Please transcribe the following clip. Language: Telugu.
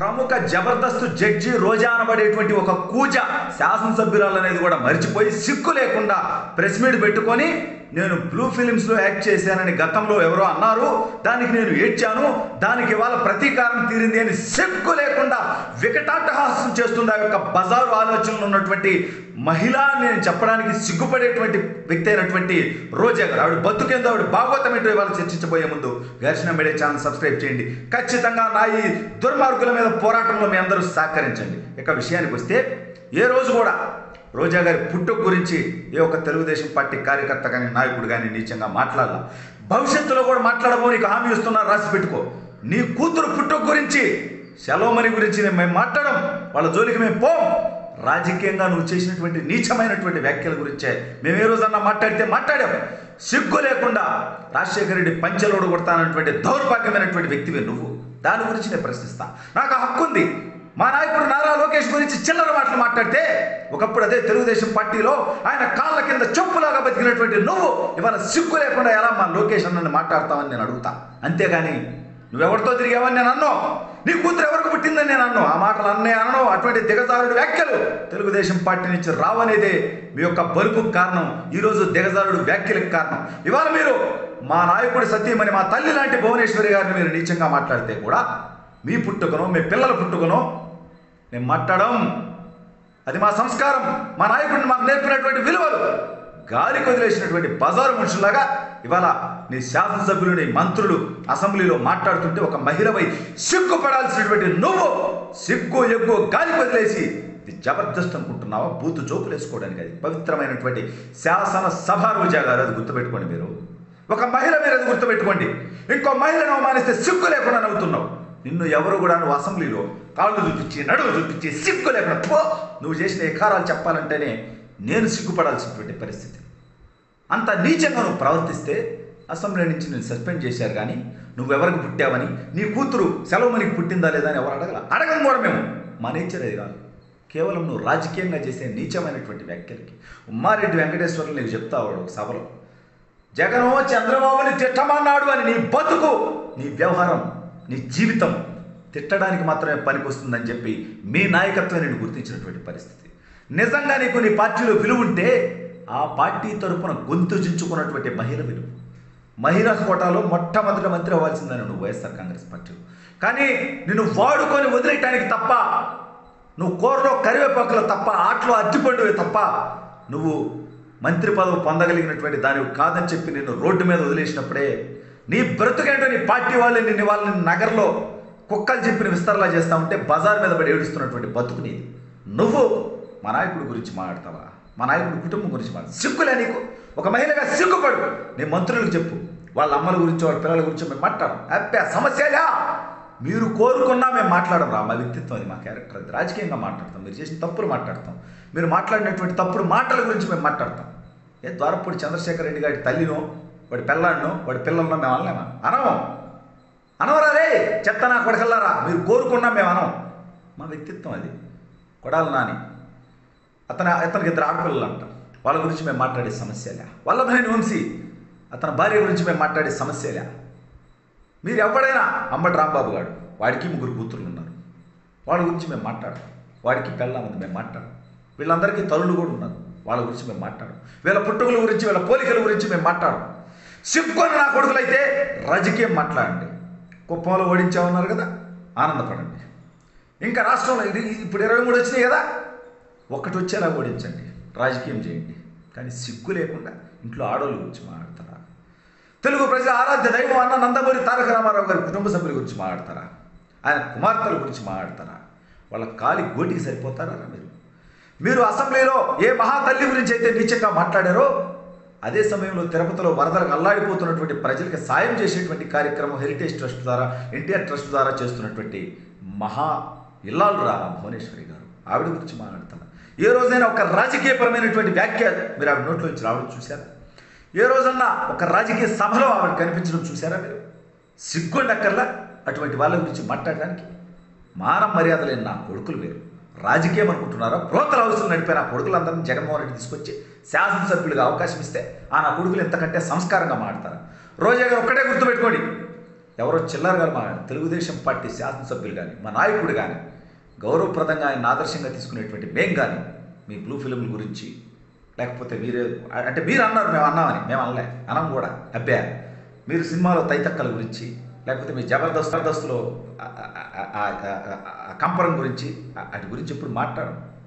ప్రముఖ జబర్దస్త్ జడ్జి రోజా అనబడేటువంటి ఒక కూజ శాసనసభ్యురాలు అనేది కూడా మర్చిపోయి సిక్కు లేకుండా ప్రెస్ మీట్ పెట్టుకొని నేను బ్లూ ఫిలిమ్స్లో యాక్ట్ చేశానని గతంలో ఎవరో అన్నారు దానికి నేను ఏడ్చాను దానికి ఇవాళ ప్రతీకారం తీరింది అని సిక్కు లేకుండా వికటాటహాసం చేస్తుంది ఆ యొక్క బజారు ఆలోచనలు ఉన్నటువంటి మహిళ అని నేను చెప్పడానికి సిగ్గుపడేటువంటి వ్యక్తి అయినటువంటి రోజా గారు ఆవిడ బతుకేందో ఆవిడ భాగవతం ఏంటో ఇవాళ చర్చించబోయే ముందు ఘర్షణ మీడియా ఛానల్ సబ్స్క్రైబ్ చేయండి ఖచ్చితంగా నా ఈ దుర్మార్గుల మీద పోరాటంలో మీ అందరూ సహకరించండి ఇక విషయానికి వస్తే ఏ రోజు కూడా రోజా గారి పుట్టుక గురించి ఏ ఒక్క తెలుగుదేశం పార్టీ కార్యకర్త కానీ నాయకుడు కానీ నీచంగా మాట్లాడాల భవిష్యత్తులో కూడా మాట్లాడబో నీకు హామీ ఇస్తున్నా రాసి పెట్టుకో నీ కూతురు పుట్టుక గురించి సెలవుమణి గురించి నేను మేము మాట్లాడడం వాళ్ళ జోలికి మేము పోం రాజకీయంగా నువ్వు చేసినటువంటి నీచమైనటువంటి వ్యాఖ్యల గురించే మేము ఏ రోజన్నా మాట్లాడితే మాట్లాడాం సిగ్గు లేకుండా రాజశేఖర రెడ్డి పంచెలోడు కొడతానటువంటి దౌర్భాగ్యమైనటువంటి వ్యక్తివే నువ్వు దాని గురించి నేను ప్రశ్నిస్తా నాకు ఆ హక్కు ఉంది మా నాయకుడు నారా లోకేష్ గురించి చిల్లర మాటలు మాట్లాడితే ఒకప్పుడు అదే తెలుగుదేశం పార్టీలో ఆయన కాళ్ళ కింద చెప్పులాగా బతికినటువంటి నువ్వు ఇవాళ సిగ్గు లేకుండా ఎలా మా లోకేష్ అన్నని మాట్లాడతావని నేను అడుగుతా అంతేగాని నువ్వెవరితో తిరిగావని నేను అన్నో నీ కూతురు ఎవరికి పుట్టిందని నేను అన్నో ఆ మాటలు అన్నే అనను అటువంటి దిగజారుడు వ్యాఖ్యలు తెలుగుదేశం పార్టీ నుంచి రావనేదే మీ యొక్క బలుపుకు కారణం ఈరోజు దిగజారుడు వ్యాఖ్యలకు కారణం ఇవాళ మీరు మా నాయకుడి సత్యమని మా తల్లి లాంటి భువనేశ్వరి గారిని మీరు నీచంగా మాట్లాడితే కూడా మీ పుట్టుకనో మీ పిల్లల పుట్టుకనో మేము మాట్లాడడం అది మా సంస్కారం మా నాయకుడిని మాకు నేర్పినటువంటి విలువలు గాలికి వదిలేసినటువంటి బజారు మనుషులాగా ఇవాళ నీ శాసనసభ్యులు నీ మంత్రులు అసెంబ్లీలో మాట్లాడుతుంటే ఒక మహిళపై సిగ్గుపడాల్సినటువంటి నువ్వు సిగ్గు ఎగ్గు గాలికి వదిలేసి ఇది జబర్దస్త్ అనుకుంటున్నావా బూతు జోకులు వేసుకోవడానికి అది పవిత్రమైనటువంటి శాసన సభ రోజా గారు అది గుర్తుపెట్టుకోండి మీరు ఒక మహిళ మీరు అది గుర్తుపెట్టుకోండి ఇంకో మహిళను అవమానిస్తే సిగ్గు లేకుండా నవ్వుతున్నావు నిన్ను ఎవరు కూడా నువ్వు అసెంబ్లీలో కాళ్ళు చూపించి నడువు చూపించి సిగ్గు లేకుండా పో నువ్వు చేసిన ఎకారాలు చెప్పాలంటేనే నేను సిగ్గుపడాల్సినటువంటి పరిస్థితి అంత నీచంగా నువ్వు ప్రవర్తిస్తే అసెంబ్లీ నుంచి నేను సస్పెండ్ చేశారు కానీ నువ్వెవరికి పుట్టావని నీ కూతురు సెలవుమనికి పుట్టిందా లేదా అని ఎవరు అడగల అడగం కూడా మేము మా నేచర్ అది కాదు కేవలం నువ్వు రాజకీయంగా చేసే నీచమైనటువంటి వ్యాఖ్యలకి ఉమ్మారెడ్డి వెంకటేశ్వరులు నీకు చెప్తావాడు ఒక సభలో జగను చంద్రబాబుని తిట్టమన్నాడు అని నీ బతుకు నీ వ్యవహారం నీ జీవితం తిట్టడానికి మాత్రమే పనికొస్తుందని చెప్పి మీ నాయకత్వం నేను గుర్తించినటువంటి పరిస్థితి నిజంగా నీకు నీ పార్టీలో విలువ ఉంటే ఆ పార్టీ తరపున గొంతు చించుకున్నటువంటి మహిళ విలువ మహిళా కోటాలో మొట్టమొదటి మంత్రి అవ్వాల్సిందని నువ్వు వైఎస్ఆర్ కాంగ్రెస్ పార్టీలో కానీ నిన్ను వాడుకొని వదిలేయటానికి తప్ప నువ్వు కూరలో కరివేపాకులు తప్ప ఆటలో అత్తిపండువే తప్ప నువ్వు మంత్రి పదవి పొందగలిగినటువంటి దానివి కాదని చెప్పి నిన్ను రోడ్డు మీద వదిలేసినప్పుడే నీ బ్రతుకేంటో నీ పార్టీ వాళ్ళని నిన్ను వాళ్ళని నగరంలో కుక్కలు చెప్పిన విస్తరలా చేస్తా ఉంటే బజార్ మీద పడి ఏడుస్తున్నటువంటి బతుకు నీది నువ్వు మా నాయకుడి గురించి మాట్లాడతావా మా నాయకుడి కుటుంబం గురించి మాట్లాడు సిగ్గులే నీకు ఒక మహిళగా సిగ్గుపడు నీ మంత్రులకు చెప్పు వాళ్ళ అమ్మల గురించి వాళ్ళ పిల్లల గురించి మేము మాట్లాడం అబ్బా సమస్యలే మీరు కోరుకున్నా మేము మాట్లాడడం రా మా వ్యక్తిత్వం అది మా క్యారెక్టర్ అది రాజకీయంగా మాట్లాడతాం మీరు చేసిన తప్పులు మాట్లాడతాం మీరు మాట్లాడినటువంటి తప్పుడు మాటల గురించి మేము మాట్లాడతాం ఏ ద్వారపూడి చంద్రశేఖర్ రెడ్డి గారి తల్లినో వాడి పిల్లాడినో వాడి పిల్లలనో మేము అనలేమా అనవం అనవరా రే చెత్త నా కొడకల్లారా మీరు కోరుకున్నా మేము అనం మా వ్యక్తిత్వం అది కొడాలి నాని అతను అతనికి ఇద్దరు ఆడపిల్లలు అంట వాళ్ళ గురించి మేము మాట్లాడే సమస్యలే వల్లభనేని వంశీ అతని భార్య గురించి మేము మాట్లాడే సమస్యలే మీరు ఎవడైనా అంబటి రాంబాబు గారు వాడికి ముగ్గురు కూతుర్లు ఉన్నారు వాళ్ళ గురించి మేము మాట్లాడతాం వాడికి పెళ్ళం ఉంది మేము మాట్లాడం వీళ్ళందరికీ తల్లులు కూడా ఉన్నారు వాళ్ళ గురించి మేము మాట్లాడం వీళ్ళ పుట్టుకల గురించి వీళ్ళ పోలికల గురించి మేము మాట్లాడం సిప్పుకొని నా కొడుకులైతే రాజకీయం మాట్లాడండి కుప్పంలో ఓడించామన్నారు కదా ఆనందపడండి ఇంకా రాష్ట్రంలో ఇది ఇప్పుడు ఇరవై మూడు వచ్చినాయి కదా ఒక్కటి వచ్చేలా ఓడించండి రాజకీయం చేయండి కానీ సిగ్గు లేకుండా ఇంట్లో ఆడవాళ్ళ గురించి మాట్లాడతారా తెలుగు ప్రజల ఆరాధ్య దైవం అన్న నందమూరి తారక రామారావు గారి కుటుంబ సభ్యుల గురించి మాట్లాడతారా ఆయన కుమార్తెల గురించి మాట్లాడతారా వాళ్ళ కాలి గోటికి సరిపోతారా మీరు మీరు అసెంబ్లీలో ఏ మహాతల్లి గురించి అయితే నీచంగా మాట్లాడారో అదే సమయంలో తిరుపతిలో వరదలకు అల్లాడిపోతున్నటువంటి ప్రజలకి సాయం చేసేటువంటి కార్యక్రమం హెరిటేజ్ ట్రస్ట్ ద్వారా ఎన్టీఆర్ ట్రస్ట్ ద్వారా చేస్తున్నటువంటి మహా ఇల్లాలు రా భువనేశ్వరి గారు ఆవిడ గురించి మాట్లాడతాను ఏ రోజైనా ఒక రాజకీయపరమైనటువంటి వ్యాఖ్య మీరు ఆవిడ నోట్లో నుంచి రావడం చూశారా ఏ రోజన్నా ఒక రాజకీయ సభలో ఆవిడ కనిపించడం చూశారా మీరు సిగ్గుండక్కర్లా అటువంటి వాళ్ళ గురించి మాట్లాడడానికి మానం మర్యాద లేని నా కొడుకులు వేరు రాజకీయం అనుకుంటున్నారా బ్రోకర్ హౌస్లు నడిపే నా కొడుకులందరినీ జగన్మోహన్ రెడ్డి తీసుకొచ్చి శాసనసభ్యులుగా అవకాశం ఇస్తే ఆ నా కొడుకులు ఎంతకంటే సంస్కారంగా మాడతారు రోజా గారు ఒక్కటే గుర్తుపెట్టుకోండి ఎవరో చిల్లరగా మా తెలుగుదేశం పార్టీ శాసనసభ్యులు కానీ మా నాయకుడు కానీ గౌరవప్రదంగా ఆయన ఆదర్శంగా తీసుకునేటువంటి మేం కానీ మీ బ్లూ ఫిలింల గురించి లేకపోతే మీరే అంటే మీరు అన్నారు మేము అన్నామని మేము అనలే అనం కూడా అబ్బా మీరు సినిమాలో తైతక్కల గురించి లేకపోతే మీ జబర్దస్త్ జబర్దస్తులో ఆ- ఆ- ఆ- ఆ- ఆ- ఆ కంపరం గురించి ఆ- వాటి గురించి ఇప్పుడు మాట్లాడం